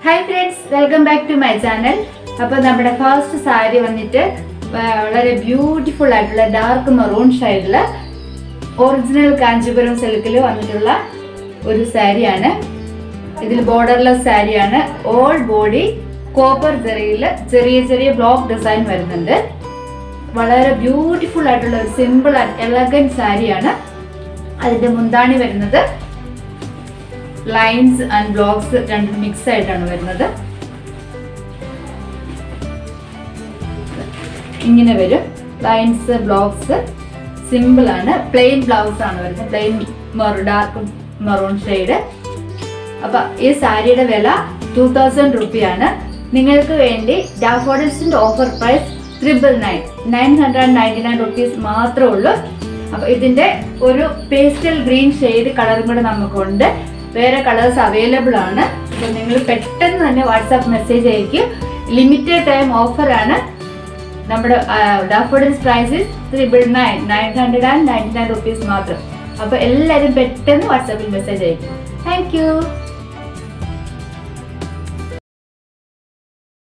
hi friends welcome back to my channel അപ്പോൾ നമ്മുടെ first sari വന്നിട്ട് വ- വളരെ ബ്യൂട്ടിഫുൾ ആയിട്ടുള്ള ഡാർക്ക് മെറൂൺ ഷെയ്ഡില് ഒറിജിനൽ കാഞ്ചീപുരം സിൽക്കിൽ വന്നിട്ടുള്ള ഒരു സാരിയാണ് ഇതിൽ ബോർഡർലെസ് സാരിയാണ് ഓൾ ബോഡി കോപ്പർ ജെറിയിൽ ചെറിയ ചെറിയ ബ്ലോക്ക് ഡിസൈൻ വരുന്നുണ്ട് വളരെ ബ്യൂട്ടിഫുൾ ആയിട്ടുള്ള ഒരു സിമ്പിൾ ആൻഡ് എലഗൻറ്റ് സാരിയാണ് അതിന്റെ മുന്താണി വരുന്നത് ലൈൻസ് ആൻഡ് ബ്ലോക്സ് രണ്ടും മിക്സ് ആയിട്ടാണ് വരുന്നത് ഇങ്ങനെ വരും ലൈൻസ് ബ്ലോക്സ് സിമ്പിൾ ആണ് പ്ലെയിൻ ബ്ലൗസ് ആണ് വരുന്നത് പ്ലെയിൻ ഡാർക്ക് മെറൂൺ ഷെയ്ഡ് അപ്പൊ ഈ സാരിയുടെ വില ടൂ തൗസൻഡ് റുപ്പിയാണ് നിങ്ങൾക്ക് വേണ്ടി ഡാഫോഡിൽസിന്റെ offer price triple nine nine hundred ninety nine rupees മാത്രമേ ഉള്ളൂ അപ്പൊ ഇതിന്റെ ഒരു പേസ്റ്റൽ ഗ്രീൻ ഷെയ്ഡ് കളറും കൂടെ നമുക്കുണ്ട് വേറെ കളേഴ്സ് അവൈലബിൾ ആണ് അപ്പൊ നിങ്ങൾ പെട്ടെന്ന് തന്നെ വാട്സാപ്പ് മെസ്സേജ് അയക്കും ലിമിറ്റഡ് ടൈം ഓഫർ ആണ് നമ്മുടെ Daffodils price triple nine nine hundred and ninety nine rupees മാത്രം അപ്പൊ എല്ലാവരും പെട്ടെന്ന് വാട്സാപ്പിൽ മെസ്സേജ് അയക്കും താങ്ക് യു